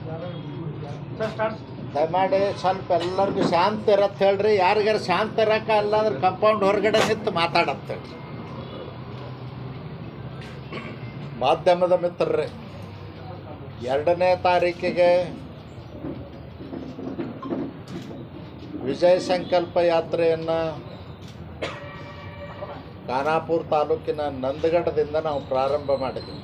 ದಯಮಾಡಿ ಸ್ವಲ್ಪ ಎಲ್ಲರಿಗೂ ಶಾಂತ ಇರತ್ತೆ ಹೇಳ್ರಿ ಯಾರಿಗಾರ ಶಾಂತ ಇರಕ್ಕ ಅಲ್ಲ ಅಂದ್ರೆ ಕಂಪೌಂಡ್ ಹೊರಗಡೆ ನಿಂತು ಮಾತಾಡತ್ತೆ ಹೇಳ್ರಿ ಮಾಧ್ಯಮದ ಮಿತ್ರರೇ ಎರಡನೇ ತಾರೀಕಿಗೆ ವಿಜಯ ಸಂಕಲ್ಪ ಯಾತ್ರೆಯನ್ನು ಖಾನಾಪುರ ತಾಲೂಕಿನ ನಂದಗಡದಿಂದ ನಾವು ಪ್ರಾರಂಭ ಮಾಡಿದ್ವಿ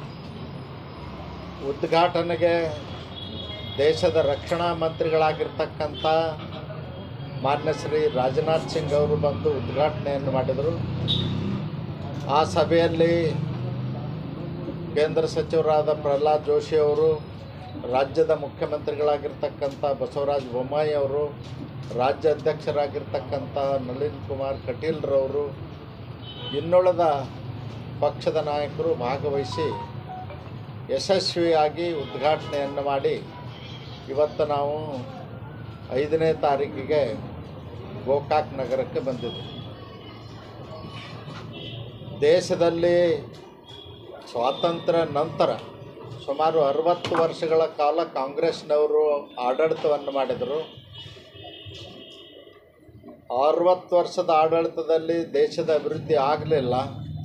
ಉದ್ಘಾಟನೆಗೆ ದೇಶದ ರಕ್ಷಣಾ ಮಂತ್ರಿಗಳಾಗಿರ್ತಕ್ಕಂಥ ಮಾನ್ಯ ಶ್ರೀ ರಾಜನಾಥ್ ಸಿಂಗ್ ಅವರು ಬಂದು ಉದ್ಘಾಟನೆಯನ್ನು ಮಾಡಿದರು ಆ ಸಭೆಯಲ್ಲಿ ಕೇಂದ್ರ ಸಚಿವರಾದ ಪ್ರಹ್ಲಾದ್ ಜೋಶಿ ಅವರು ರಾಜ್ಯದ ಮುಖ್ಯಮಂತ್ರಿಗಳಾಗಿರ್ತಕ್ಕಂಥ ಬಸವರಾಜ ಬೊಮ್ಮಾಯಿ ಅವರು ರಾಜ್ಯ ಅಧ್ಯಕ್ಷರಾಗಿರ್ತಕ್ಕಂಥ ನಳಿನ್ ಕುಮಾರ್ ಕಟೀಲ್ರವರು ಇನ್ನುಳಿದ ಪಕ್ಷದ ನಾಯಕರು ಭಾಗವಹಿಸಿ ಯಶಸ್ವಿಯಾಗಿ ಉದ್ಘಾಟನೆಯನ್ನು ಮಾಡಿ ಇವತ್ತು ನಾವು ಐದನೇ ತಾರೀಕಿಗೆ ಗೋಕಾಕ್ ನಗರಕ್ಕೆ ಬಂದಿದ್ದೀವಿ ದೇಶದಲ್ಲಿ ಸ್ವಾತಂತ್ರ್ಯ ನಂತರ ಸುಮಾರು ಅರವತ್ತು ವರ್ಷಗಳ ಕಾಲ ಕಾಂಗ್ರೆಸ್ನವರು ಆಡಳಿತವನ್ನು ಮಾಡಿದರು ಅರವತ್ತು ವರ್ಷದ ಆಡಳಿತದಲ್ಲಿ ದೇಶದ ಅಭಿವೃದ್ಧಿ ಆಗಲಿಲ್ಲ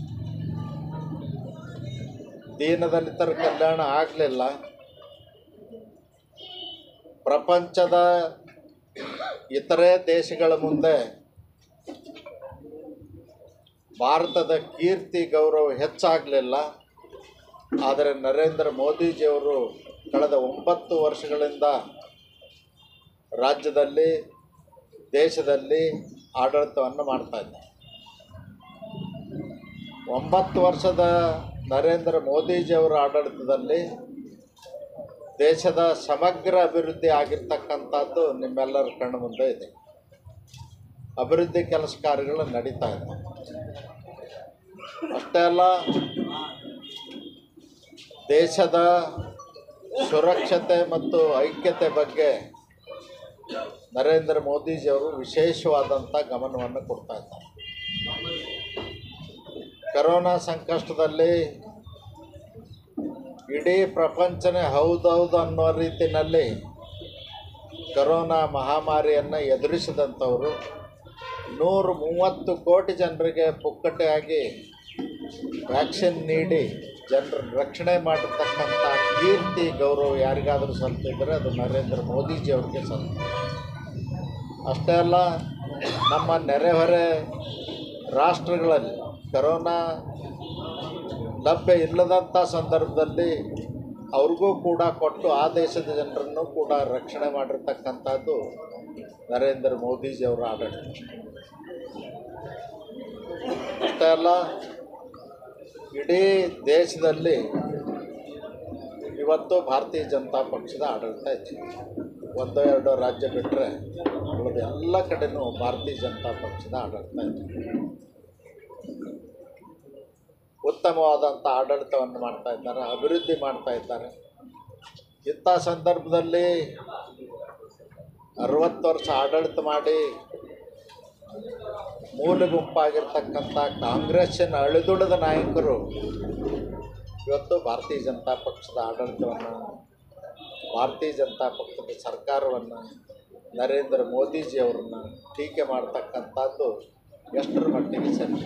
ದೀನದಲಿತರ ಕಲ್ಯಾಣ ಆಗಲಿಲ್ಲ ಪ್ರಪಂಚದ ಇತರೆ ದೇಶಗಳ ಮುಂದೆ ಭಾರತದ ಕೀರ್ತಿ ಗೌರವ ಹೆಚ್ಚಾಗಲಿಲ್ಲ ಆದರೆ ನರೇಂದ್ರ ಮೋದಿಜಿಯವರು ಕಳೆದ ಒಂಬತ್ತು ವರ್ಷಗಳಿಂದ ರಾಜ್ಯದಲ್ಲಿ ದೇಶದಲ್ಲಿ ಆಡಳಿತವನ್ನು ಮಾಡ್ತಾ ಇದ್ದಾರೆ ಒಂಬತ್ತು ವರ್ಷದ ನರೇಂದ್ರ ಮೋದಿಜಿಯವರ ಆಡಳಿತದಲ್ಲಿ ದೇಶದ ಸಮಗ್ರ ಅಭಿವೃದ್ಧಿ ಆಗಿರ್ತಕ್ಕಂಥದ್ದು ನಿಮ್ಮೆಲ್ಲರ ಕಣ್ಣು ಮುಂದೆ ಇದೆ ಅಭಿವೃದ್ಧಿ ಕೆಲಸ ಕಾರ್ಯಗಳು ನಡೀತಾ ಇದೆ ಅಷ್ಟೇ ಅಲ್ಲ ದೇಶದ ಸುರಕ್ಷತೆ ಮತ್ತು ಐಕ್ಯತೆ ಬಗ್ಗೆ ನರೇಂದ್ರ ಮೋದಿಜಿಯವರು ವಿಶೇಷವಾದಂಥ ಗಮನವನ್ನು ಕೊಡ್ತಾ ಇದ್ದಾರೆ ಕರೋನಾ ಸಂಕಷ್ಟದಲ್ಲಿ ಇಡೀ ಪ್ರಪಂಚನೇ ಹೌದೌದು ಅನ್ನೋ ರೀತಿಯಲ್ಲಿ ಕರೋನಾ ಮಹಾಮಾರಿಯನ್ನು ಎದುರಿಸಿದಂಥವರು ನೂರು ಮೂವತ್ತು ಕೋಟಿ ಜನರಿಗೆ ಪುಕ್ಕಟೆಯಾಗಿ ವ್ಯಾಕ್ಸಿನ್ ನೀಡಿ ಜನರ ರಕ್ಷಣೆ ಮಾಡಿರ್ತಕ್ಕಂಥ ಕೀರ್ತಿ ಗೌರವ ಯಾರಿಗಾದರೂ ಸಲ್ತಿದ್ರೆ ಅದು ನರೇಂದ್ರ ಮೋದಿಜಿಯವ್ರಿಗೆ ಸಲ್ತ ಅಷ್ಟೇ ಅಲ್ಲ ನಮ್ಮ ನೆರೆಹೊರೆ ರಾಷ್ಟ್ರಗಳಲ್ಲಿ ಕರೋನಾ ಲಭ್ಯ ಇಲ್ಲದಂಥ ಸಂದರ್ಭದಲ್ಲಿ ಅವ್ರಿಗೂ ಕೂಡ ಕೊಟ್ಟು ಆ ದೇಶದ ಜನರನ್ನು ಕೂಡ ರಕ್ಷಣೆ ಮಾಡಿರ್ತಕ್ಕಂಥದ್ದು ನರೇಂದ್ರ ಮೋದಿಜಿಯವರ ಆಡಳಿತ ಅಷ್ಟೇ ಅಲ್ಲ ಇಡೀ ದೇಶದಲ್ಲಿ ಇವತ್ತು ಭಾರತೀಯ ಜನತಾ ಪಕ್ಷದ ಆಡಳಿತ ಇದೆ ಒಂದೋ ಎರಡೋ ರಾಜ್ಯ ಬಿಟ್ಟರೆ ಉಳಿದ ಎಲ್ಲ ಕಡೆನೂ ಭಾರತೀಯ ಜನತಾ ಪಕ್ಷದ ಆಡಳಿತ ಇದೆ ಉತ್ತಮವಾದಂಥ ಆಡಳಿತವನ್ನು ಮಾಡ್ತಾ ಇದ್ದಾರೆ ಅಭಿವೃದ್ಧಿ ಮಾಡ್ತಾ ಇದ್ದಾರೆ ಇಂಥ ಸಂದರ್ಭದಲ್ಲಿ ಅರವತ್ತು ವರ್ಷ ಆಡಳಿತ ಮಾಡಿ ಮೂಲ ಗುಂಪಾಗಿರ್ತಕ್ಕಂಥ ಕಾಂಗ್ರೆಸ್ಸಿನ ಅಳಿದುಳಿದ ನಾಯಕರು ಇವತ್ತು ಭಾರತೀಯ ಜನತಾ ಪಕ್ಷದ ಆಡಳಿತವನ್ನು ಭಾರತೀಯ ಜನತಾ ಪಕ್ಷದ ಸರ್ಕಾರವನ್ನು ನರೇಂದ್ರ ಮೋದಿಜಿಯವರನ್ನ ಟೀಕೆ ಮಾಡ್ತಕ್ಕಂಥದ್ದು ಎಷ್ಟರ ಮಟ್ಟಿಗೆ ಸರಿ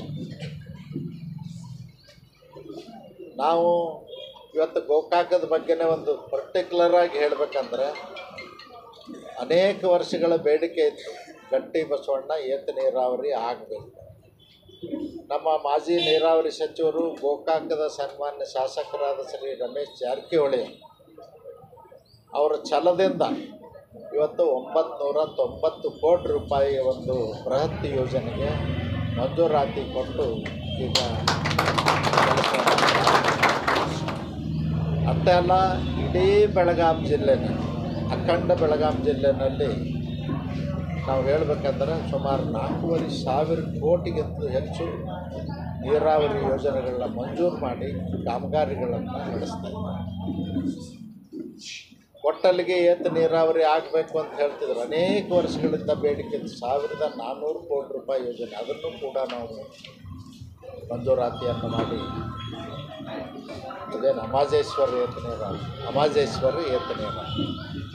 ನಾವು ಇವತ್ತು ಗೋಕಾಕದ ಬಗ್ಗೆನೇ ಒಂದು ಪರ್ಟಿಕ್ಯುಲರ್ ಆಗಿ ಹೇಳಬೇಕಂದ್ರೆ ಅನೇಕ ವರ್ಷಗಳ ಬೇಡಿಕೆ ಇತ್ತು ಗಟ್ಟಿ ಬಸವಣ್ಣ ಏತ ನೀರಾವರಿ ಆಗಬೇಕು ನಮ್ಮ ಮಾಜಿ ನೀರಾವರಿ ಸಚಿವರು ಗೋಕಾಕದ ಸನ್ಮಾನ್ಯ ಶಾಸಕರಾದ ಶ್ರೀ ರಮೇಶ್ ಜಾರಕಿಹೊಳಿ ಅವರ ಛಲದಿಂದ ಇವತ್ತು ಒಂಬತ್ತು ನೂರ ತೊಂಬತ್ತು ಕೋಟಿ ರೂಪಾಯಿಯ ಒಂದು ಬೃಹತ್ ಯೋಜನೆಗೆ ಮಂಜೂರಾತಿ ಕೊಟ್ಟು ಈಗ ಕೆಲಸ ಅಷ್ಟೇ ಅಲ್ಲ ಇಡೀ ಬೆಳಗಾಂ ಜಿಲ್ಲೆನ ಅಖಂಡ ಬೆಳಗಾಂ ಜಿಲ್ಲೆನಲ್ಲಿ ನಾವು ಹೇಳಬೇಕಂದ್ರೆ ಸುಮಾರು ನಾಲ್ಕೂವರೆ ಸಾವಿರ ಕೋಟಿಗಿಂತ ಹೆಚ್ಚು ನೀರಾವರಿ ಯೋಜನೆಗಳನ್ನ ಮಂಜೂರು ಮಾಡಿ ಕಾಮಗಾರಿಗಳನ್ನು ನಡೆಸ್ತಾ ಇದ್ದಾರೆ ಒಟ್ಟಲ್ಲಿಗೆ ಏತ ನೀರಾವರಿ ಆಗಬೇಕು ಅಂತ ಹೇಳ್ತಿದ್ರು ಅನೇಕ ವರ್ಷಗಳಿಂದ ಬೇಡಿಕೆ ಇತ್ತು. ಸಾವಿರದ ನಾನ್ನೂರು ಕೋಟಿ ರೂಪಾಯಿ ಯೋಜನೆ ಅದನ್ನು ಕೂಡ ನಾವು ಮಂಜೂರಾತಿಯನ್ನು ಮಾಡಿ ಅದೇನು ಅಮಾಜೇಶ್ವರ ಏತ ನೀರಾವರಿ ಅಮಾಜೇಶ್ವರ ಏತ ನೀರಾವರಿ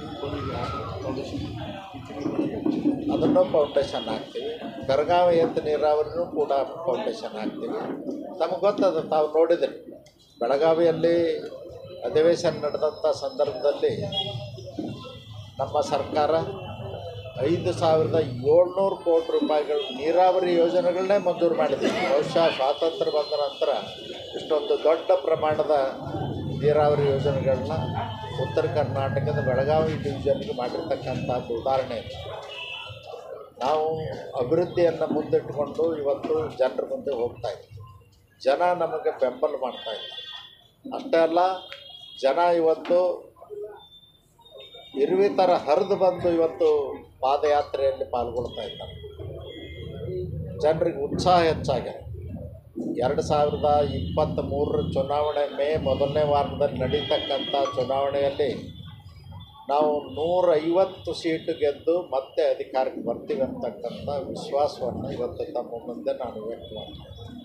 ಅದನ್ನು ಫೌಂಡೇಶನ್ ಹಾಕ್ತೀವಿ ಕರಗಾವ ಏತ ನೀರಾವರಿನೂ ಕೂಡ ಫೌಂಡೇಶನ್ ಹಾಕ್ತೀವಿ ನಮಗೆ ಗೊತ್ತದ ತಾವು ನೋಡಿದ್ರಿ ಬೆಳಗಾವಿಯಲ್ಲಿ ಅಧಿವೇಶನ ನಡೆದಂಥ ಸಂದರ್ಭದಲ್ಲಿ ನಮ್ಮ ಸರ್ಕಾರ ಐದು ಸಾವಿರದ ಏಳ್ನೂರು ಕೋಟಿ ರೂಪಾಯಿಗಳು ನೀರಾವರಿ ಯೋಜನೆಗಳನ್ನೇ ಮಂಜೂರು ಮಾಡಿದೆ ಬಹುಶಃ ಸ್ವಾತಂತ್ರ್ಯ ಬಂದ ನಂತರ ಇಷ್ಟೊಂದು ದೊಡ್ಡ ಪ್ರಮಾಣದ ನೀರಾವರಿ ಯೋಜನೆಗಳನ್ನ ಉತ್ತರ ಕರ್ನಾಟಕದ ಬೆಳಗಾವಿ ಡಿವಿಷನ್ಗೆ ಮಾಡಿರ್ತಕ್ಕಂಥದ್ದು ಉದಾಹರಣೆ ಇದೆ. ನಾವು ಅಭಿವೃದ್ಧಿಯನ್ನು ಮುಂದಿಟ್ಟುಕೊಂಡು ಇವತ್ತು ಜನರ ಮುಂದೆ ಹೋಗ್ತಾ ಇದ್ದೀವಿ ಜನ ನಮಗೆ ಬೆಂಬಲ ಮಾಡ್ತಾ ಇದ್ದಾರೆ ಅಷ್ಟೇ ಅಲ್ಲ ಜನ ಇವತ್ತು ಇರುವೆ ಥರ ಹರಿದು ಬಂದು ಇವತ್ತು ಪಾದಯಾತ್ರೆಯಲ್ಲಿ ಪಾಲ್ಗೊಳ್ತಾ ಇದ್ದಾರೆ ಜನರಿಗೆ ಉತ್ಸಾಹ ಹೆಚ್ಚಾಗಿದೆ ಎರಡು ಸಾವಿರದ ಇಪ್ಪತ್ತ್ ಮೂರರ ಚುನಾವಣೆ ಮೇ ಮೊದಲನೇ ವಾರದಲ್ಲಿ ನಡೀತಕ್ಕಂಥ ಚುನಾವಣೆಯಲ್ಲಿ ನಾವು ನೂರೈವತ್ತು ಸೀಟು ಗೆದ್ದು ಮತ್ತೆ ಅಧಿಕಾರಕ್ಕೆ ಬರ್ತೀವಿ ಅಂತಕ್ಕಂಥ ವಿಶ್ವಾಸವನ್ನು ಇವತ್ತು ತಮ್ಮ ಮುಂದೆ ನಾನು ವ್ಯಕ್ತ ಮಾಡ್ತೀನಿ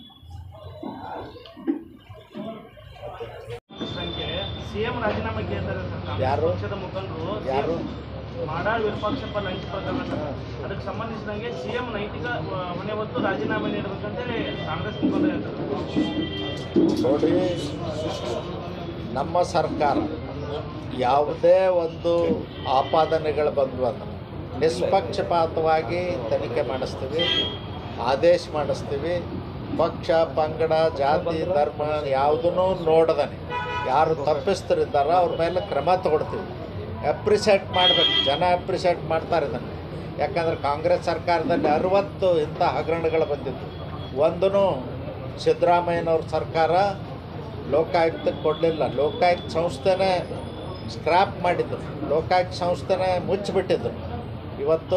ಸಂಖ್ಯೆ ಸಿಎಂ ರಾಜೀನಾಮೆ ಕೇಳ್ತಾರೆ ಸರ್ ಕಾಂಗ್ರೆಸ್ ಯಾರು? ಪಕ್ಷದ ಮುಖಂಡರು ಯಾರು ಮಾಡಾಳ್ ವಿರೂಪಾಕ್ಷಪ್ಪ ಲಂಚ್ ಪ್ರಕರಣ ಸರ್ ಅದಕ್ಕೆ ಸಂಬಂಧಿಸಿದಂಗೆ ಸಿಎಂ ನೈತಿಕ ಆ, ಹೊಣೆ ಹೊತ್ತು ರಾಜೀನಾಮೆ ನೀಡಬೇಕಂತೇಳಿ ಕಾಂಗ್ರೆಸ್ ಮುಖಂಡರು ಹೇಳ್ತಾರೆ ನೋಡಿ ನಮ್ಮ ಸರ್ಕಾರ ಯಾವುದೇ ಒಂದು ಆಪಾದನೆಗಳು ಬಂದು ಅಂದ್ರೆ ನಿಷ್ಪಕ್ಷಪಾತವಾಗಿ ತನಿಖೆ ಮಾಡಿಸ್ತೀವಿ ಆದೇಶ ಮಾಡಿಸ್ತೀವಿ ಪಕ್ಷ ಪಂಗಡ ಜಾತಿ ಧರ್ಮ ಯಾವುದನ್ನೂ ನೋಡದನೆ ಯಾರು ತಪ್ಪಿಸ್ತರಿದ್ದಾರೋ ಅವ್ರ ಮೇಲೆ ಕ್ರಮ ತಗೊಳ್ತೀವಿ ಅಪ್ರಿಷಿಯೇಟ್ ಮಾಡಬೇಕು ಜನ ಅಪ್ರಿಷಿಯೇಟ್ ಮಾಡ್ತಾರೆ ಇದನ್ನು ಯಾಕಂದ್ರೆ ಕಾಂಗ್ರೆಸ್ ಸರ್ಕಾರದಲ್ಲಿ ಅರುವತ್ತು ಇಂಥ ಹಗರಣಗಳು ಬಂದಿದ್ದು ಒಂದೂ ಸಿದ್ದರಾಮಯ್ಯನವ್ರ ಸರ್ಕಾರ ಲೋಕಾಯುಕ್ತಕ್ಕೆ ಕೊಡಲಿಲ್ಲ ಲೋಕಾಯುಕ್ತ ಸಂಸ್ಥೆನೇ ಸ್ಕ್ರ್ಯಾಪ್ ಮಾಡಿದ್ರು ಲೋಕಾಯುಕ್ತ ಸಂಸ್ಥೆನೇ ಮುಚ್ಚಿಬಿಟ್ಟಿದ್ರು ಇವತ್ತು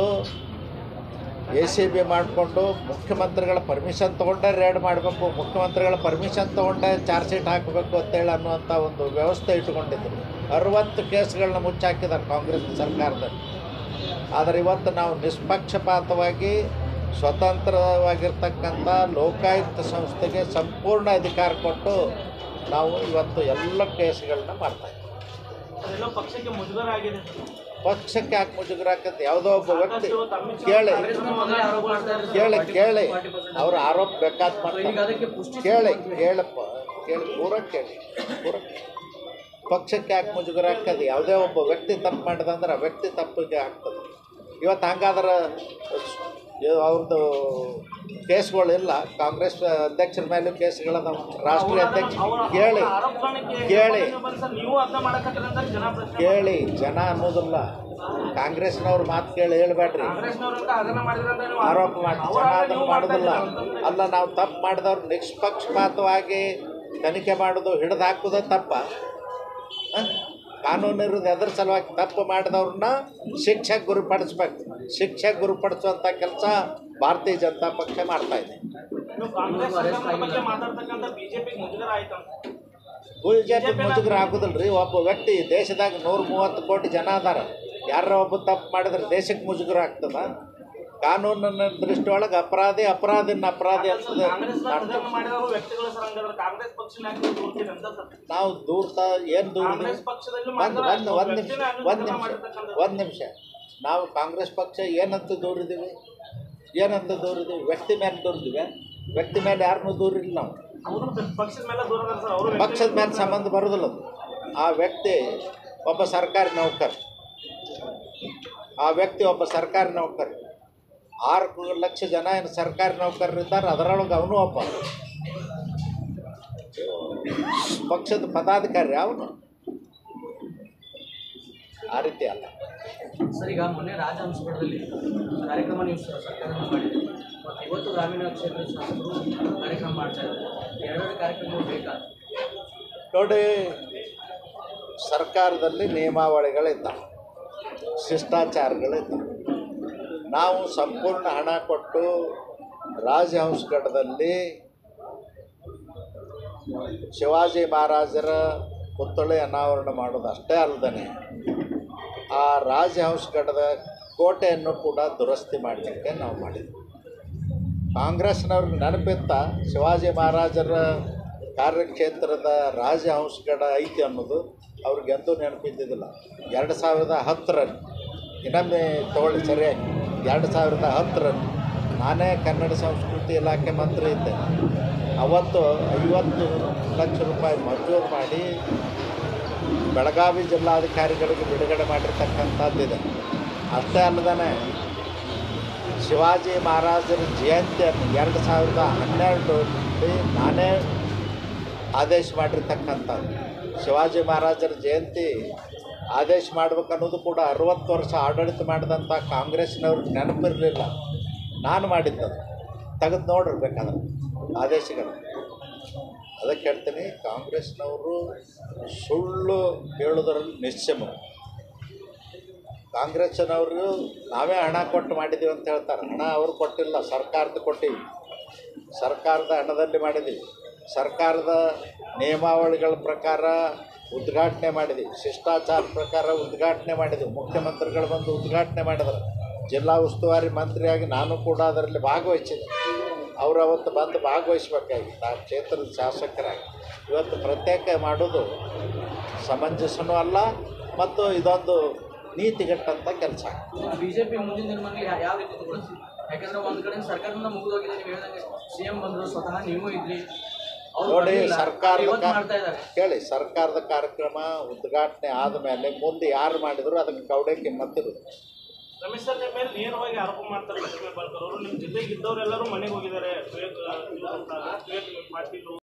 ಎ ಸಿ ಬಿ ಮಾಡಿಕೊಂಡು ಮುಖ್ಯಮಂತ್ರಿಗಳ ಪರ್ಮಿಷನ್ ತೊಗೊಂಡೇ ರೇಡ್ ಮಾಡಬೇಕು ಮುಖ್ಯಮಂತ್ರಿಗಳ ಪರ್ಮಿಷನ್ ತೊಗೊಂಡೇ ಚಾರ್ಜ್ ಶೀಟ್ ಹಾಕಬೇಕು ಅಂತೇಳಿ ಅನ್ನುವಂಥ ಒಂದು ವ್ಯವಸ್ಥೆ ಇಟ್ಕೊಂಡಿದ್ರು ಅರುವತ್ತು ಕೇಸ್ಗಳನ್ನ ಮುಚ್ಚಾಕಿದ್ದಾರೆ ಕಾಂಗ್ರೆಸ್ ಸರ್ಕಾರದಲ್ಲಿ ಆದರೆ ಇವತ್ತು ನಾವು ನಿಷ್ಪಕ್ಷಪಾತವಾಗಿ ಸ್ವತಂತ್ರವಾಗಿರ್ತಕ್ಕಂಥ ಲೋಕಾಯುಕ್ತ ಸಂಸ್ಥೆಗೆ ಸಂಪೂರ್ಣ ಅಧಿಕಾರ ಕೊಟ್ಟು ನಾವು ಇವತ್ತು ಎಲ್ಲ ಕೇಸ್ಗಳನ್ನ ಮಾಡ್ತಾಯಿದ್ದೀವಿ ಅದೆಲ್ಲ ಪಕ್ಷಕ್ಕೆ ಮುಜುಗರ ಆಗಿದೆ ಸರ್. ಪಕ್ಷಕ್ಕೆ ಯಾಕೆ ಮುಜುಗರ ಆಕತ್ತೆ ಯಾವುದೋ ಒಬ್ಬ ವ್ಯಕ್ತಿ ಸಾಕಷ್ಟು ಅಮಿತ್ ಶಾ ಕೇಳಿ ಕಾಂಗ್ರೆಸ್ನ ಮೊದಲೇ ಆರೋಪ ಮಾಡ್ತಾ ಇದ್ದಾರೆ. ಕೇಳಿ ಕೇಳಿ ಅವ್ರ ಆರೋಪ ಬೇಕಾದ ಮಾಡ್ತಾರೆ ಕೇಳಿ ಕೇಳಪ್ಪ ಕೇಳಿ ಪೂರ ಕೇಳಿ ಪೂರ ಕೇಳಿ. ಪಕ್ಷಕ್ಕೆ ಯಾಕೆ ಮುಜುಗರ ಆಗ್ತದೆ ಯಾವುದೇ ಒಬ್ಬ ವ್ಯಕ್ತಿ ತಪ್ಪು ಮಾಡಿದಂದ್ರೆ ಆ ವ್ಯಕ್ತಿ ತಪ್ಪಿಗೆ ಆಗ್ತದೆ ಇವತ್ತು ಹಂಗಾದ್ರೆ ಇವ್ ಅವ್ರದ್ದು ಕೇಸ್ಗಳಿಲ್ಲ ಕಾಂಗ್ರೆಸ್ ಅಧ್ಯಕ್ಷರ ಮೇಲೆ ಕೇಸ್ಗಳದಾವ ರಾಷ್ಟ್ರೀಯ ಅಧ್ಯಕ್ಷ ಅವರ- ಕೇಳಿ ಅವರ ಆರೋಪಗಳಿಗೆ ಕೇಳಿ. ಬಂದು ಸರ್ ನೀವು ಅರ್ಥ ಮಾಡಕತ್ತೀರ ಅಂತ ಜನ ಪ್ರಶ್ನೆ ಕೇಳಿ ಜನ ಅನ್ನೋದಿಲ್ಲ ಕಾಂಗ್ರೆಸ್ನವ್ರ ಮಾತು ಕೇಳಿ ಹೇಳ್ಬೇಡ್ರಿ ಕಾಂಗ್ರೆಸ್ನವರು ಅಂತ ಅದನ್ನ ಮಾಡಿದ್ರೆ ಅಂತ ನೀವು ಆರೋಪ ಮಾಡಿ ಅವರ ಜನ ಆರೋಪ ಅದನ್ನು ನೀವು ಮಾಡ್ತಾ ಮಾಡೋದಿಲ್ಲ ಇದ್ದೀರ ಅಂತ. ಅಲ್ಲ ನಾವು ತಪ್ಪು ಮಾಡಿದವ್ರು ನಿಷ್ಪಕ್ಷಪಾತವಾಗಿ ತನಿಖೆ ಮಾಡೋದು ಹಿಡಿದು ಹಾಕೋದು ತಪ್ಪ ಆ? ಕಾನೂನು ಇರೋದು ಎದ್ರ ಸಲುವಾಗಿ ತಪ್ಪು ಮಾಡಿದವ್ರನ್ನ ಶಿಕ್ಷೆಗೆ ಗುರುಪಡಿಸ್ಬೇಕು ಶಿಕ್ಷೆಗೆ ಗುರುಪಡಿಸುವಂಥ ಕೆಲಸ ಭಾರತೀಯ ಜನತಾ ಪಕ್ಷ ಮಾಡ್ತಾ ಇದೆ ನೀವು ಕಾಂಗ್ರೆಸ್ ಸರ್ಕಾರದ ಬಗ್ಗೆ ಮಾತಾಡ್ತಕ್ಕಂಥ ಬಿಜೆಪಿಗೆ ಮುಜುಗರ ಆಯ್ತಂತ ಬಿ ಜೆ ಪಿ ಮುಜುಗರ ಆಗೋದಿಲ್ಲ ರೀ ಒಬ್ಬ ವ್ಯಕ್ತಿ ದೇಶದಾಗ ನೂರ ಮೂವತ್ತು ಕೋಟಿ ಜನ ಅದಾರ ಯಾರ ಒಬ್ಬ ತಪ್ಪು ಮಾಡಿದ್ರೆ ದೇಶಕ್ಕೆ ಮುಜುಗರ ಆಗ್ತದ ಕಾನೂನಿನ ದೃಷ್ಟಿಯೊಳಗೆ ಅಪರಾಧಿ ಅಪರಾಧಿನ ಅಪರಾಧಿ ಅಂತ ಕಾಂಗ್ರೆಸ್ ಮಾಡ್ತೀವಿ ಪ್ರಧಾನ ಮಾಡಿದವರು ವ್ಯಕ್ತಿಗಳು ಸರ್ ಹಂಗಾದ್ರೆ ಕಾಂಗ್ರೆಸ್ ಪಕ್ಷನ ಯಾಕೆ ನೀವು ದೂರ್ತೀರಿ ಅಂತ ಸರ್ ನಾವು ದೂರ್ತಾ ಏನು ದೂರ ಕಾಂಗ್ರೆಸ್ ಪಕ್ಷದಲ್ಲಿ ಒಂದು ಮಾತ್ರ ಒಂದು ಒಂದು ನಿಮಿಷ ವ್ಯಕ್ತಿನ ಒಂದು ಅನುದಾನ ನಿಮಿಷ ಮಾಡಿರ್ತಕ್ಕಂಥದ್ದು. ಒಂದು ನಿಮಿಷ ನಾವು ಕಾಂಗ್ರೆಸ್ ಪಕ್ಷ ಏನಂತ ದೂರಿದ್ದೀವಿ ಏನಂತ ದೂರಿದ್ದೀವಿ ವ್ಯಕ್ತಿ ಮೇಲೆ ದೂರಿದ್ದೀವಿ ವ್ಯಕ್ತಿ ಮೇಲೆ ಯಾರನ್ನೂ ದೂರಿಲ್ಲ ನಾವು ಅವರು ಪಕ್ಷದ ಮೇಲೆ ದೂರ ಅದಾರ ಸರ್ ಅವರು ಪಕ್ಷದ ಮೇಲೆ ಸಂಬಂಧ ಬರೋದಿಲ್ಲ ಅದು ಆ ವ್ಯಕ್ತಿ ಒಬ್ಬ ಸರ್ಕಾರಿ ನೌಕರ ಆ ವ್ಯಕ್ತಿ ಒಬ್ಬ ಸರ್ಕಾರಿ ನೌಕರ ಆರು ಲಕ್ಷ ಜನ ಏನು ಸರ್ಕಾರಿ ನೌಕರರಿದ್ದಾರೆ ಅದರೊಳಗೆ ಅವನು ಒಬ್ಬ ಪಕ್ಷದ ಪದಾಧಿಕಾರಿ ಅವನು ಆ ರೀತಿ ಅಲ್ಲ ಸರ್ ಈಗ ಮೊನ್ನೆ ರಾಜಹಂಸಗಡದಲ್ಲಿ ಕಾರ್ಯಕ್ರಮ ನೀವು ಸ- ಸರ್ಕಾರದಿಂದ ಮಾಡಿದ್ದೀರಿ ಮತ್ತು ಇವತ್ತು ಗ್ರಾಮೀಣ ಕ್ಷೇತ್ರದ ಶಾಸಕರು ಕಾರ್ಯಕ್ರಮ ಮಾಡ್ತಾ ಇದ್ದಾರೆ ಎರಡೆರಡು ಕಾರ್ಯಕ್ರಮಗಳು ಬೇಕಾ ನೋಡಿ ಸರ್ಕಾರದಲ್ಲಿ ನಿಯಮಾವಳಿಗಳಿದ್ದಾವೆ ಶಿಷ್ಟಾಚಾರಗಳಿದ್ದಾವೆ ನಾವು ಸಂಪೂರ್ಣ ಹಣ ಕೊಟ್ಟು ರಾಜಹಂಸಗಢದಲ್ಲಿ ಶಿವಾಜಿ ಮಹಾರಾಜರ ಪುತ್ಥಳಿ ಅನಾವರಣ ಮಾಡೋದು ಅಷ್ಟೇ ಅಲ್ಲದೆ ಆ ರಾಜಹಂಸಗಢದ ಕೋಟೆಯನ್ನು ಕೂಡ ದುರಸ್ತಿ ಮಾಡಲಿಕ್ಕೆ ನಾವು ಮಾಡಿದ್ವಿ ಕಾಂಗ್ರೆಸ್ನವ್ರಿಗೆ ನೆನಪಿತ್ತ ಶಿವಾಜಿ ಮಹಾರಾಜರ ಕಾರ್ಯಕ್ಷೇತ್ರದ ರಾಜಹಂಸಗಡ ಐತಿ ಅನ್ನೋದು ಅವ್ರಿಗೆಂದೂ ನೆನಪಿದ್ದಿದ್ದಿಲ್ಲ ಎರಡು ಸಾವಿರದ ಹತ್ತರಲ್ಲಿ ಇನ್ನೊಮ್ಮೆ ತಗೊಳ್ಳಿ ಸರಿಯಾಗಿ ಎರಡು ಸಾವಿರದ ಹತ್ತರಲ್ಲಿ ನಾನೇ ಕನ್ನಡ ಸಂಸ್ಕೃತಿ ಇಲಾಖೆ ಮಂತ್ರಿ ಇದ್ದೆ ಅವತ್ತು ಐವತ್ತು ಲಕ್ಷ ರೂಪಾಯಿ ಮಂಜೂರು ಮಾಡಿ ಬೆಳಗಾವಿ ಜಿಲ್ಲಾಧಿಕಾರಿಗಳಿಗೆ ಬಿಡುಗಡೆ ಮಾಡಿರ್ತಕ್ಕಂಥದ್ದಿದೆ ಅಷ್ಟೇ ಅಲ್ಲದೇ ಶಿವಾಜಿ ಮಹಾರಾಜರ ಜಯಂತಿಯನ್ನು ಎರಡು ಸಾವಿರದ ಹನ್ನೆರಡರಲ್ಲಿ ನಾನೇ ಆದೇಶ ಮಾಡಿರ್ತಕ್ಕಂಥದ್ದು ಶಿವಾಜಿ ಮಹಾರಾಜರ ಜಯಂತಿ ಆದೇಶ ಮಾಡ್ಬೇಕನ್ನೋದು ಕೂಡ ಅರುವತ್ತು ವರ್ಷ ಆಡಳಿತ ಮಾಡಿದಂಥ ಕಾಂಗ್ರೆಸ್ನವ್ರಿಗೆ ನೆನಪಿರಲಿಲ್ಲ ನಾನು ಮಾಡಿದ್ದದು ತೆಗೆದು ನೋಡಿರ್ಬೇಕಾದ್ರೆ ಆದೇಶಗಳು ಅದಕ್ಕೆ ಹೇಳ್ತೀನಿ ಕಾಂಗ್ರೆಸ್ನವರು ಸುಳ್ಳು ಹೇಳೋದ್ರಲ್ಲಿ ನಿಶ್ಚಮ ಕಾಂಗ್ರೆಸ್ನವರು ನಾವೇ ಹಣ ಕೊಟ್ಟು ಮಾಡಿದ್ದೀವಿ ಅಂತ ಹೇಳ್ತಾರೆ ಹಣ ಅವರು ಕೊಟ್ಟಿಲ್ಲ ಸರ್ಕಾರದ ಕೊಟ್ಟಿವಿ ಸರ್ಕಾರದ ಹಣದಲ್ಲಿ ಮಾಡಿದ್ದೀವಿ ಸರ್ಕಾರದ ನಿಯಮಾವಳಿಗಳ ಪ್ರಕಾರ ಉದ್ಘಾಟನೆ ಮಾಡಿದ್ದೀವಿ ಶಿಷ್ಟಾಚಾರ ಪ್ರಕಾರ ಉದ್ಘಾಟನೆ ಮಾಡಿದ್ದೀವಿ ಮುಖ್ಯಮಂತ್ರಿಗಳು ಬಂದು ಉದ್ಘಾಟನೆ ಮಾಡಿದ್ರು ಜಿಲ್ಲಾ ಉಸ್ತುವಾರಿ ಮಂತ್ರಿಯಾಗಿ ನಾನು ಕೂಡ ಅದರಲ್ಲಿ ಭಾಗವಹಿಸಿದೆ ಅವರು ಅವತ್ತು ಬಂದು ಭಾಗವಹಿಸ್ಬೇಕಾಗಿತ್ತು ಆ ಕ್ಷೇತ್ರದ ಶಾಸಕರಾಗಿ ಇವತ್ತು ಪ್ರತ್ಯೇಕ ಮಾಡೋದು ಸಮಂಜಸನೂ ಅಲ್ಲ ಮತ್ತು ಇದೊಂದು ನೀತಿಗೆಟ್ಟಂಥ ಕೆಲಸ ಬಿ ಜೆ ಪಿ ಮುಂದಿನ ದಿನಮಾನಗಳಲ್ಲಿ ಯಾ- ಯಾವ ರೀತಿ ತಗೊಳ್ತೀವಿ ಯಾಕಂದ್ರೆ ಒಂದು ಕಡೆ ಸರ್ಕಾರದಿಂದ ಮುಗಿದೋಗಿದೆ ನೀವು ಹೇಳ್ದಂಗೆ ಸಿ ಎಂ ಬಂದರು ಸ್ವತಃ ನೀವು ಇದ್ರಿ ಅವ್ರು ನೋಡಿ ಬರ್ಲಿಲ್ಲ. ಸರ್ಕಾರದ ಇವತ್ತು ಕಾ- ಮಾಡ್ತಾ ಇದ್ದಾರೆ ಕೇಳಿ ಸರ್ಕಾರದ ಕಾರ್ಯಕ್ರಮ ಉದ್ಘಾಟನೆ ಆದಮೇಲೆ ಮುಂದೆ ಯಾರು ಮಾಡಿದ್ರು ಅದಕ್ಕೆ ಕೌಡೆ ಕಿಮ್ಮತ್ತಿರುತ್ತೆ ರಮೇಶ್ ಸರ್ ನಿಮ್ಮ ಮೇಲೆ ನೇರವಾಗಿ ಆರೋಪ ಮಾಡ್ತಾರೆ ಲಕ್ಷ್ಮೀ ಬಾಳ್ಕರ್ ಅವರು ನಿಮ್ಮ ಜೊತೆಗೆ ಇದ್ದವರೆಲ್ಲರೂ ಮನೆಗೆ ಹೋಗಿದ್ದಾರೆ ವಿವೇಕ್ ಇವ್ರು ಅಂತ, ವಿವೇಕ್ ಪಾಟೀಲ್